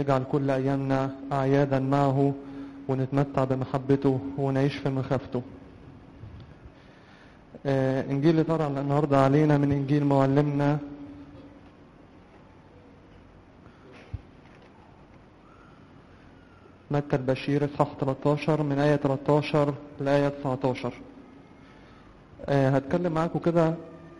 يجعل كل أيامنا أعيادا معه ونتمتع بمحبته ونعيش في مخافته آه، إنجيل اللي طرح النهاردة علينا من إنجيل معلمنا متى البشير اصحاح 13 من آية 13 لآية 19 آه، هتكلم معاكم كده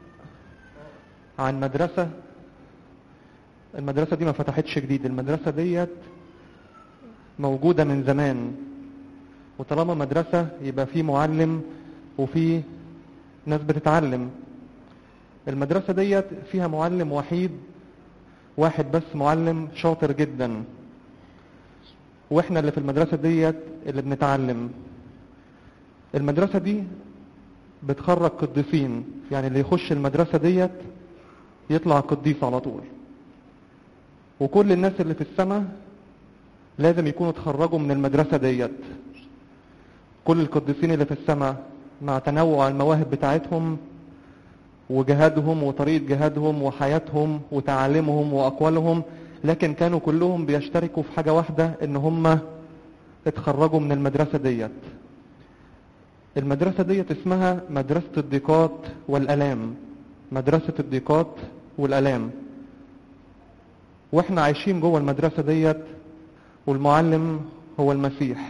عن مدرسة المدرسة دي ما فتحتش جديد المدرسة ديت موجودة من زمان وطالما مدرسة يبقى في معلم وفي ناس بتتعلم المدرسة ديت فيها معلم وحيد واحد بس معلم شاطر جدا واحنا اللي في المدرسة ديت اللي بنتعلم المدرسة دي بتخرج قديسين يعني اللي يخش المدرسة ديت يطلع قديس على طول وكل الناس اللي في السماء لازم يكونوا اتخرجوا من المدرسة ديت كل القديسين اللي في السماء مع تنوع المواهب بتاعتهم وجهادهم وطريقة جهادهم وحياتهم وتعاليمهم وأقوالهم لكن كانوا كلهم بيشتركوا في حاجة واحدة ان هم اتخرجوا من المدرسة ديت المدرسة ديت اسمها مدرسة الضيقات والألام مدرسة الضيقات والألام واحنا عايشين جوه المدرسة ديت والمعلم هو المسيح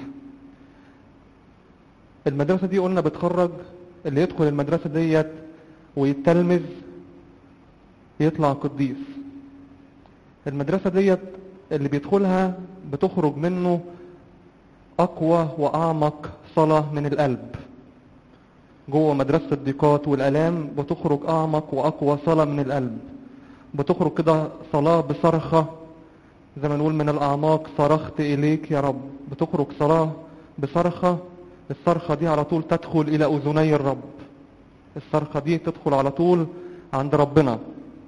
المدرسة دي قلنا بتخرج اللي يدخل المدرسة ديت ويتلمذ يطلع قديس المدرسة ديت اللي بيدخلها بتخرج منه أقوى وأعمق صلاة من القلب جوه مدرسة الضيقات والألام بتخرج أعمق وأقوى صلاة من القلب بتخرج كده صلاة بصرخة زي ما نقول من الأعماق صرخت إليك يا رب بتخرج صلاة بصرخة الصرخة دي على طول تدخل إلى أذني الرب الصرخة دي تدخل على طول عند ربنا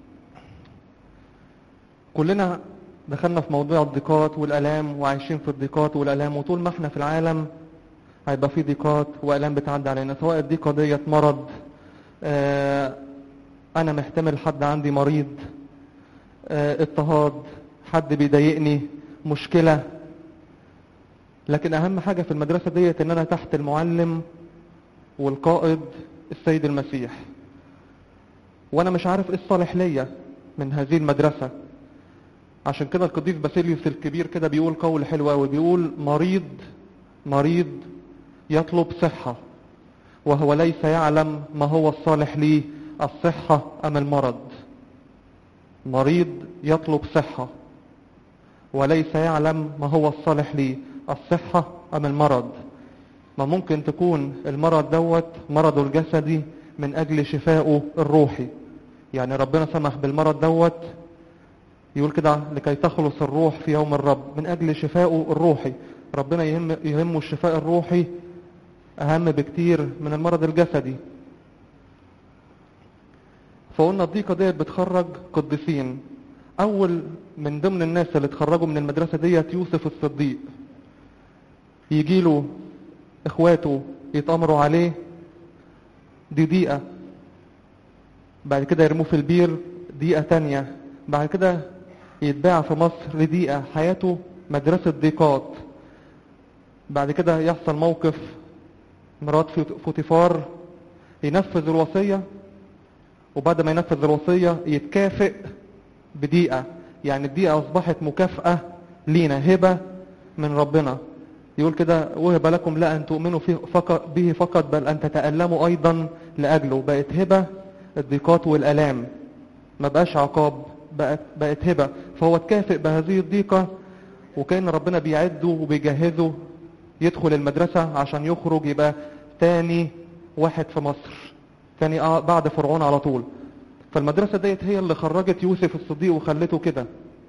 كلنا دخلنا في موضوع الضيقات والالام وعايشين في الضيقات والالام وطول ما احنا في العالم هيبقى في ضيقات والام بتعدي علينا سواء الضيقه ديت مرض آه انا محتمل حد عندي مريض آه اضطهاد حد بيضايقني مشكله لكن اهم حاجه في المدرسه ديت ان انا تحت المعلم والقائد السيد المسيح وانا مش عارف ايه الصالح ليا من هذه المدرسه عشان كده القديس باسيليوس الكبير كده بيقول قول حلو قوي بيقول مريض مريض يطلب صحة وهو ليس يعلم ما هو الصالح ليه الصحة أم المرض مريض يطلب صحة وليس يعلم ما هو الصالح ليه الصحة أم المرض ما ممكن تكون المرض دوت مرضه الجسدي من أجل شفائه الروحي يعني ربنا سمح بالمرض دوت يقول كده لكي تخلص الروح في يوم الرب من أجل شفائه الروحي ربنا يهم يهمه الشفاء الروحي أهم بكتير من المرض الجسدي فقلنا الضيقة ديت بتخرج قديسين أول من ضمن الناس اللي اتخرجوا من المدرسة ديت يوسف الصديق يجي له إخواته يتأمروا عليه دي دقيقة بعد كده يرموه في البير دقيقة تانية بعد كده يتباع في مصر لدقيقة حياته مدرسة ضيقات بعد كده يحصل موقف مرات فوتيفار ينفذ الوصية وبعد ما ينفذ الوصية يتكافئ بدقيقة يعني الدقيقة أصبحت مكافأة لينا هبة من ربنا يقول كده وهب لكم لا أن تؤمنوا فيه فقط به فقط بل أن تتألموا أيضا لأجله بقت هبة الضيقات والألام ما بقاش عقاب بقت, بقت هبة فهو اتكافئ بهذه الضيقة وكأن ربنا بيعده وبيجهزه يدخل المدرسة عشان يخرج يبقى تاني واحد في مصر تاني بعد فرعون على طول فالمدرسة ديت هي اللي خرجت يوسف الصديق وخلته كده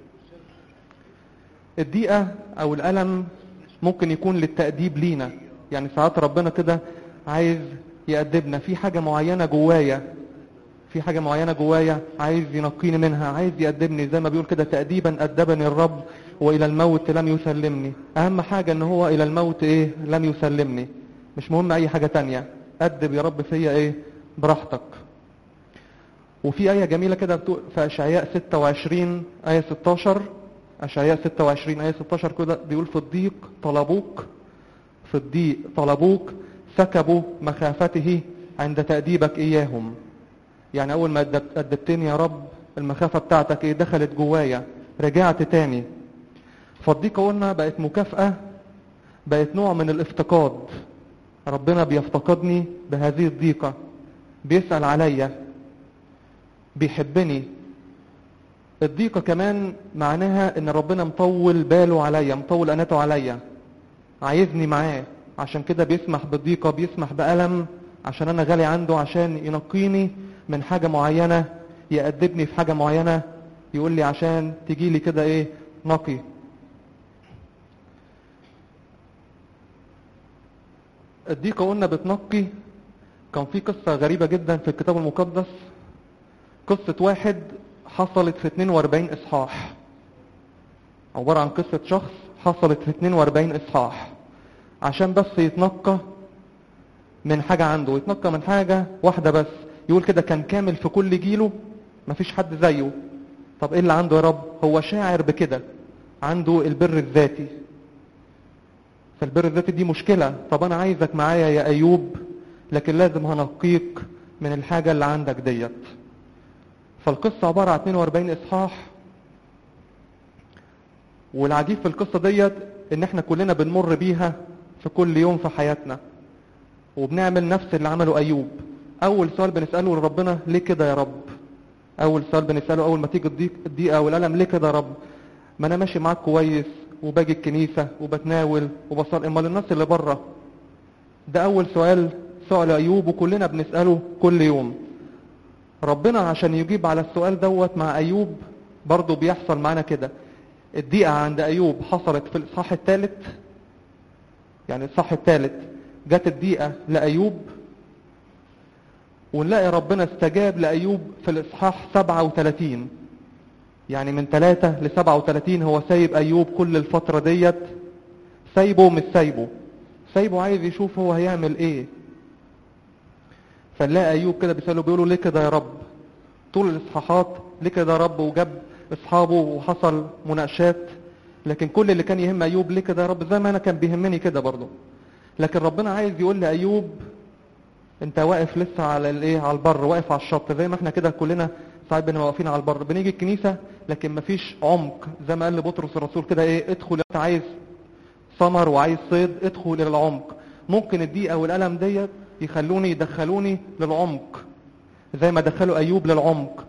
الضيقة او الألم ممكن يكون للتأديب لينا يعني ساعات ربنا كده عايز يأدبنا في حاجة معينة جوايا في حاجة معينة جوايا عايز ينقيني منها عايز يأدبني زي ما بيقول كده تأديبا أدبني الرب وإلى الموت لم يسلمني أهم حاجة إن هو إلى الموت إيه لم يسلمني مش مهم أي حاجة تانية أدب يا رب فيا إيه براحتك وفي آية جميلة كده في أشعياء 26 آية 16 أشعياء 26 آية 16 كده بيقول في الضيق طلبوك في الضيق طلبوك سكبوا مخافته عند تأديبك إياهم يعني أول ما أدب- أدبتني يا رب المخافة بتاعتك إيه دخلت جوايا رجعت تاني فالضيقة قلنا بقت مكافأة بقت نوع من الافتقاد ربنا بيفتقدني بهذه الضيقة بيسأل عليا بيحبني الضيقة كمان معناها ان ربنا مطول باله عليا مطول اناته عليا عايزني معاه عشان كده بيسمح بالضيقة بيسمح بألم عشان انا غالي عنده عشان ينقيني من حاجة معينة يأدبني في حاجة معينة يقول لي عشان تجي لي كده ايه نقي الضيقة قلنا بتنقي كان في قصة غريبة جدا في الكتاب المقدس قصة واحد حصلت في 42 إصحاح عبارة عن قصة شخص حصلت في 42 إصحاح عشان بس يتنقى من حاجة عنده يتنقى من حاجة واحدة بس يقول كده كان كامل في كل جيله مفيش حد زيه طب ايه اللي عنده يا رب هو شاعر بكده عنده البر الذاتي فالبر الذاتي دي مشكلة طب انا عايزك معايا يا ايوب لكن لازم هنقيك من الحاجة اللي عندك ديت فالقصة عبارة عن 42 اصحاح والعجيب في القصة ديت ان احنا كلنا بنمر بيها في كل يوم في حياتنا وبنعمل نفس اللي عمله ايوب اول سؤال بنسأله لربنا ليه كده يا رب اول سؤال بنسأله اول ما تيجي الضيق الضيقة والالم ليه كده يا رب ما انا ماشي معاك كويس وباجي الكنيسة وبتناول وبصلي امال الناس اللي بره ده اول سؤال سؤال ايوب وكلنا بنسأله كل يوم ربنا عشان يجيب على السؤال دوت مع ايوب برضه بيحصل معانا كده الضيقة عند ايوب حصلت في الاصحاح الثالث يعني الاصحاح الثالث جت الضيقة لايوب ونلاقي ربنا استجاب لايوب في الاصحاح 37 يعني من 3 ل 37 هو سايب ايوب كل الفترة ديت سايبه مش سايبه سايبه عايز يشوف هو هيعمل ايه فنلاقي ايوب كده بيساله بيقولوا ليه كده يا رب طول الاصحاحات ليه كده يا رب وجاب اصحابه وحصل مناقشات لكن كل اللي كان يهم ايوب ليه كده يا رب زي ما انا كان بيهمني كده برضه لكن ربنا عايز يقول لايوب انت واقف لسه على الايه على البر واقف على الشط زي ما احنا كده كلنا ساعات بنبقى واقفين على البر بنيجي الكنيسه لكن مفيش عمق زي ما قال لبطرس الرسول كده ايه ادخل انت عايز ثمر وعايز صيد ادخل الى العمق ممكن الضيقه والالم ديت يخلوني يدخلوني للعمق زي ما دخلوا ايوب للعمق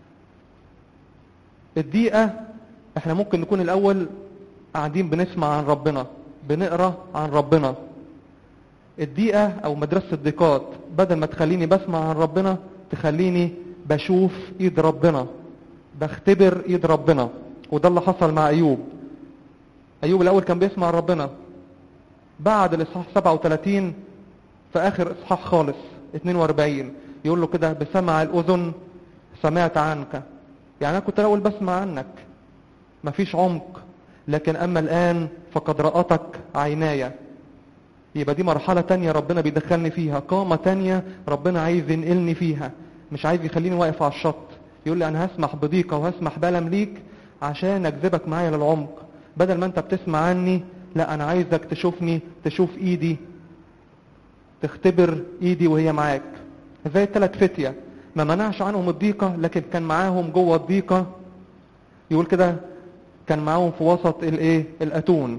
الضيقه احنا ممكن نكون الاول قاعدين بنسمع عن ربنا بنقرا عن ربنا الضيقه او مدرسه الضيقات بدل ما تخليني بسمع عن ربنا تخليني بشوف ايد ربنا بختبر ايد ربنا وده اللي حصل مع ايوب ايوب الاول كان بيسمع عن ربنا بعد الاصحاح 37 في اخر اصحاح خالص 42 يقول له كده بسمع الاذن سمعت عنك يعني انا كنت الاول بسمع عنك مفيش عمق لكن اما الان فقد رأتك عيناي يبقى دي مرحلة تانية ربنا بيدخلني فيها قامة تانية ربنا عايز ينقلني فيها مش عايز يخليني واقف على الشط يقول لي انا هسمح بضيقة وهسمح بألم ليك عشان اجذبك معايا للعمق بدل ما انت بتسمع عني لا انا عايزك تشوفني تشوف ايدي تختبر ايدي وهي معاك زي الثلاث فتية ما منعش عنهم الضيقة لكن كان معاهم جوه الضيقة يقول كده كان معاهم في وسط الايه الاتون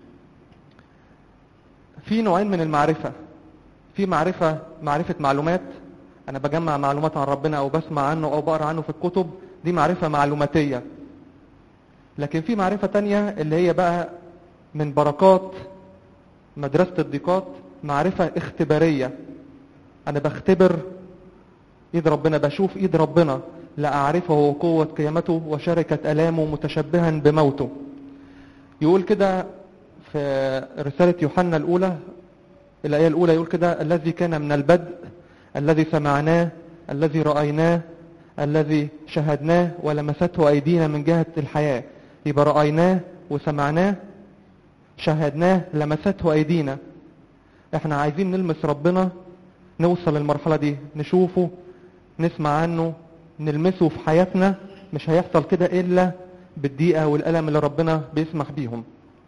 في نوعين من المعرفة في معرفة معرفة معلومات انا بجمع معلومات عن ربنا او بسمع عنه او بقرا عنه في الكتب دي معرفة معلوماتية لكن في معرفة تانية اللي هي بقى من بركات مدرسة الضيقات معرفة اختبارية انا بختبر ايد ربنا بشوف ايد ربنا لا اعرفه وقوة قيامته وشركة الامه متشبها بموته يقول كده في رسالة يوحنا الاولى الايه الاولى يقول كده الذي كان من البدء الذي سمعناه الذي رأيناه الذي شهدناه ولمسته ايدينا من جهة الحياة يبقى رأيناه وسمعناه شاهدناه لمسته ايدينا احنا عايزين نلمس ربنا نوصل للمرحلة دي نشوفه نسمع عنه نلمسه في حياتنا مش هيحصل كده الا بالضيقة والألم اللي ربنا بيسمح بيهم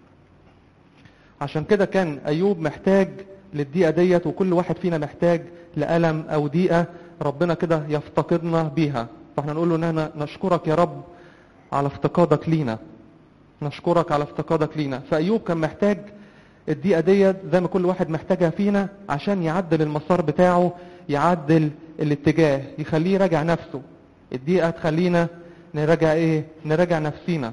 عشان كده كان أيوب محتاج للضيقة ديت وكل واحد فينا محتاج لألم أو ضيقة ربنا كده يفتقدنا بيها فاحنا نقول له ان احنا نشكرك يا رب على افتقادك لينا نشكرك على افتقادك لينا فأيوب كان محتاج الدقيقة ديت زي ما كل واحد محتاجها فينا عشان يعدل المسار بتاعه يعدل الاتجاه يخليه يراجع نفسه الدقيقة تخلينا نراجع ايه نراجع نفسينا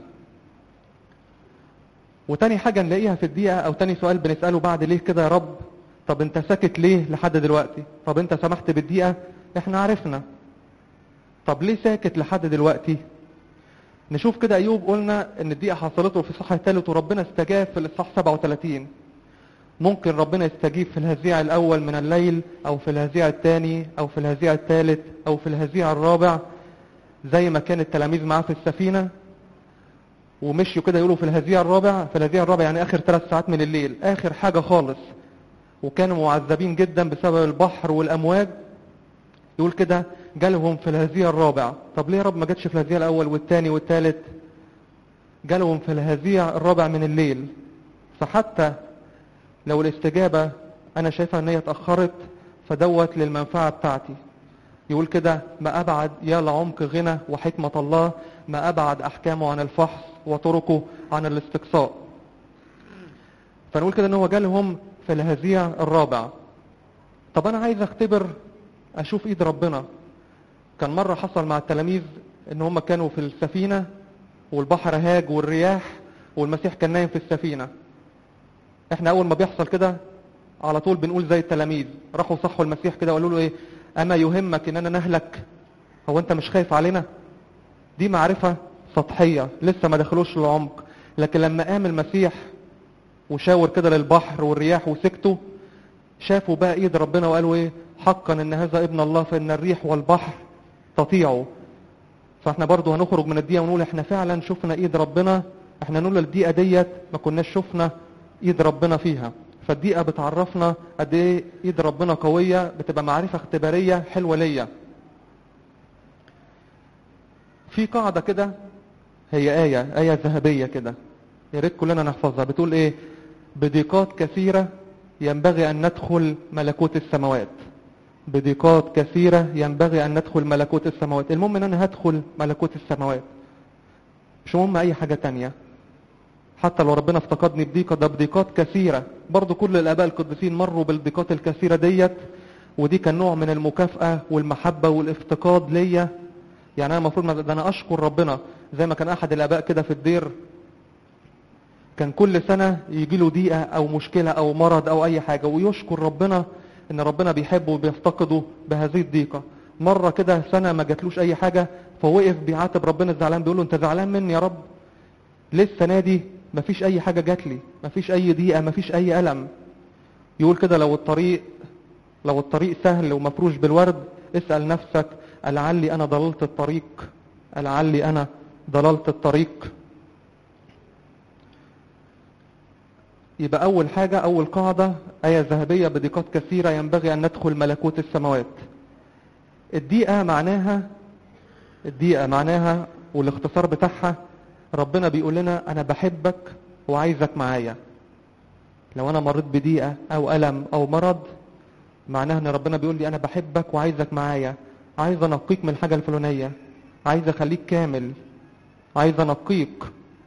وتاني حاجة نلاقيها في الدقيقة او تاني سؤال بنسأله بعد ليه كده يا رب طب انت ساكت ليه لحد دلوقتي طب انت سمحت بالدقيقة احنا عرفنا طب ليه ساكت لحد دلوقتي نشوف كده ايوب قلنا ان الدقيقة حصلته في الصح الثالث وربنا استجاب في الاصحاح 37 ممكن ربنا يستجيب في الهزيع الاول من الليل او في الهزيع الثاني او في الهزيع الثالث او في الهزيع الرابع زي ما كان التلاميذ معاه في السفينة ومشيوا كده يقولوا في الهزيع الرابع في الهزيع الرابع يعني اخر ثلاث ساعات من الليل اخر حاجة خالص وكانوا معذبين جدا بسبب البحر والامواج يقول كده جالهم في الهزيع الرابع طب ليه يا رب ما جاتش في الهزيع الاول والثاني والثالث جالهم في الهزيع الرابع من الليل فحتى لو الاستجابة انا شايفها ان هي اتأخرت فدوت للمنفعة بتاعتي يقول كده ما ابعد يا لعمق غنى وحكمة الله ما ابعد احكامه عن الفحص وطرقه عن الاستقصاء فنقول كده ان هو جالهم في الهزيع الرابع طب انا عايز اختبر اشوف ايد ربنا كان مرة حصل مع التلاميذ ان هم كانوا في السفينة والبحر هاج والرياح والمسيح كان نايم في السفينة احنا اول ما بيحصل كده على طول بنقول زي التلاميذ راحوا صحوا المسيح كده وقالوا له ايه اما يهمك اننا نهلك هو انت مش خايف علينا دي معرفة سطحية لسه ما دخلوش للعمق لكن لما قام المسيح وشاور كده للبحر والرياح وسكتوا شافوا بقى ايد ربنا وقالوا ايه حقا ان هذا ابن الله فان الريح والبحر تطيعه فاحنا برضو هنخرج من الدقيقة ونقول احنا فعلا شفنا ايد ربنا احنا نقول الدقيقة ديت ما كناش شفنا ايد ربنا فيها فالدقيقة بتعرفنا قد ايه ايد ربنا قوية بتبقى معرفة اختبارية حلوة ليا في قاعدة كده هي آية آية ذهبية كده يا ريت كلنا نحفظها بتقول ايه بضيقات كثيرة ينبغي ان ندخل ملكوت السماوات بضيقات كثيرة ينبغي ان ندخل ملكوت السماوات المهم ان انا هدخل ملكوت السماوات مش مهم اي حاجة تانية حتى لو ربنا افتقدني بضيقة ده بضيقات كثيرة برضو كل الاباء القديسين مروا بالضيقات الكثيرة ديت ودي كان نوع من المكافأة والمحبة والافتقاد ليا يعني انا المفروض ده انا اشكر ربنا زي ما كان احد الاباء كده في الدير كان كل سنة يجي له ضيقة او مشكلة او مرض او اي حاجة ويشكر ربنا ان ربنا بيحبه وبيفتقده بهذه الضيقة مرة كده سنة ما جاتلوش اي حاجة فوقف بيعاتب ربنا الزعلان بيقول له انت زعلان مني يا رب ليه السنة دي مفيش اي حاجة جات لي مفيش اي ضيقة مفيش اي ألم يقول كده لو الطريق لو الطريق سهل ومفروش بالورد اسأل نفسك لعلي انا ضللت الطريق لعلي انا ضللت الطريق يبقى أول حاجة أول قاعدة آية ذهبية بضيقات كثيرة ينبغي أن ندخل ملكوت السماوات الدقيقة معناها الدقيقة معناها والاختصار بتاعها ربنا بيقول لنا أنا بحبك وعايزك معايا لو أنا مريت بضيقة أو ألم أو مرض معناها أن ربنا بيقول لي أنا بحبك وعايزك معايا عايز أنقيك من الحاجة الفلانية عايز أخليك كامل عايز أنقيك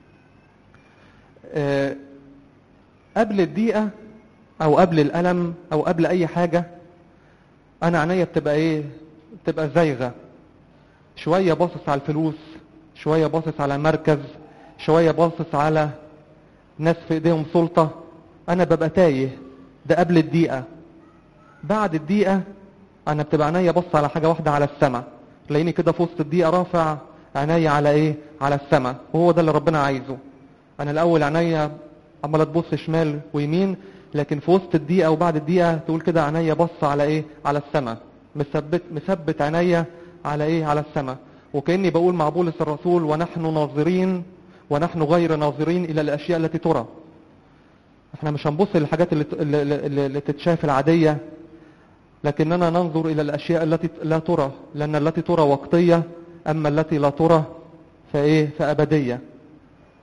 أه قبل الضيقة او قبل الالم او قبل اي حاجة انا عينيا بتبقى ايه بتبقى زايغة شوية باصص على الفلوس شوية باصص على مركز شوية باصص على ناس في ايديهم سلطة انا ببقى تايه ده قبل الضيقة بعد الضيقة انا بتبقى عينيا باصة على حاجة واحدة على السماء تلاقيني كده في وسط الضيقة رافع عينيا على ايه على السماء وهو ده اللي ربنا عايزه انا الاول عينيا عمال تبص شمال ويمين لكن في وسط الدقيقة وبعد الدقيقة تقول كده عينيا بص على ايه على السماء مثبت مثبت عينيا على ايه على السماء وكأني بقول مع بولس الرسول ونحن ناظرين ونحن غير ناظرين الى الاشياء التي ترى احنا مش هنبص للحاجات اللي, اللي, اللي تتشاف العادية لكننا ننظر الى الاشياء التي لا ترى لان التي ترى وقتية اما التي لا ترى فايه فابدية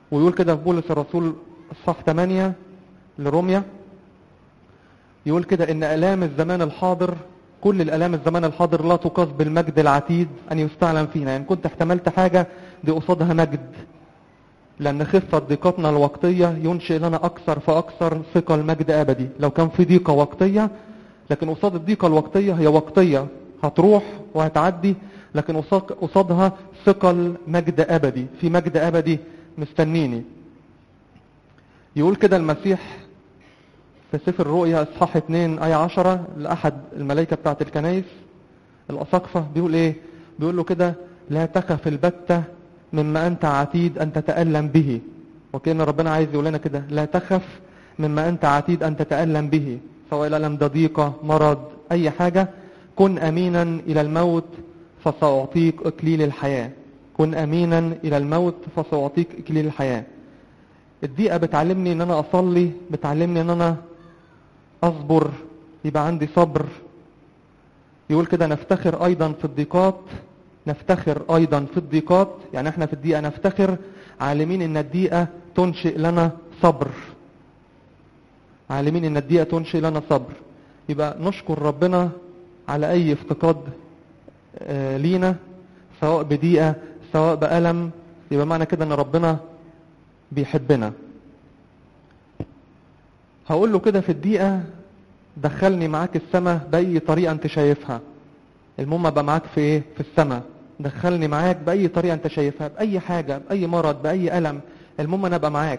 ويقول كده في بولس الرسول الصح 8 لروميا يقول كده ان الام الزمان الحاضر كل الالام الزمان الحاضر لا تقاس بالمجد العتيد ان يستعلم فينا يعني كنت احتملت حاجه دي قصادها مجد لان خفه ضيقتنا الوقتيه ينشئ لنا اكثر فاكثر ثقل مجد ابدي لو كان في ضيقه وقتيه لكن قصاد الضيقه الوقتيه هي وقتيه هتروح وهتعدي لكن قصادها ثقل مجد ابدي في مجد ابدي مستنيني يقول كده المسيح في سفر الرؤيا اصحاح 2 ايه 10 لاحد الملائكه بتاعه الكنائس الاساقفه بيقول ايه بيقول له كده لا تخف البتة مما انت عتيد ان تتالم به وكأن ربنا عايز يقول لنا كده لا تخف مما انت عتيد ان تتالم به سواء الالم ده ضيقه مرض اي حاجه كن امينا الى الموت فساعطيك اكليل الحياه كن امينا الى الموت فساعطيك اكليل الحياه الدقيقه بتعلمني ان انا اصلي بتعلمني ان انا اصبر يبقى عندي صبر يقول كده نفتخر ايضا في الضيقات نفتخر ايضا في الضيقات يعني احنا في الدقيقه نفتخر عالمين ان الدقيقه تنشئ لنا صبر عالمين ان الدقيقه تنشئ لنا صبر يبقى نشكر ربنا على اي افتقاد آه لينا سواء بدقيقه سواء بألم يبقى معنى كده ان ربنا بيحبنا هقول له كده في الدقيقة دخلني معاك السماء بأي طريقة انت شايفها المهم ابقى معاك في ايه في السماء دخلني معاك بأي طريقة انت شايفها بأي حاجة بأي مرض بأي ألم المهم انا ابقى معاك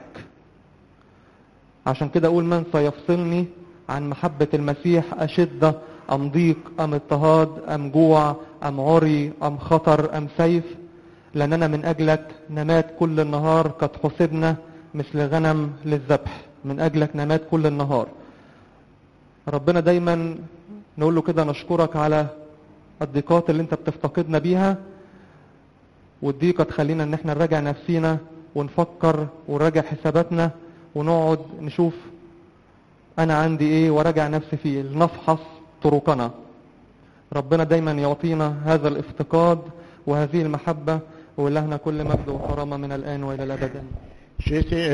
عشان كده اقول من سيفصلني عن محبة المسيح أشدة أم ضيق أم اضطهاد أم جوع أم عري أم خطر أم سيف لأننا من أجلك نمات كل النهار قد حسبنا مثل غنم للذبح من أجلك نمات كل النهار ربنا دايما نقول له كده نشكرك على الضيقات اللي انت بتفتقدنا بيها والضيقة تخلينا ان احنا نراجع نفسينا ونفكر ونراجع حساباتنا ونقعد نشوف انا عندي ايه وراجع نفسي فيه لنفحص طرقنا ربنا دايما يعطينا هذا الافتقاد وهذه المحبة ولهنا كل مجد وكرامة من الآن وإلى الأبد J'étais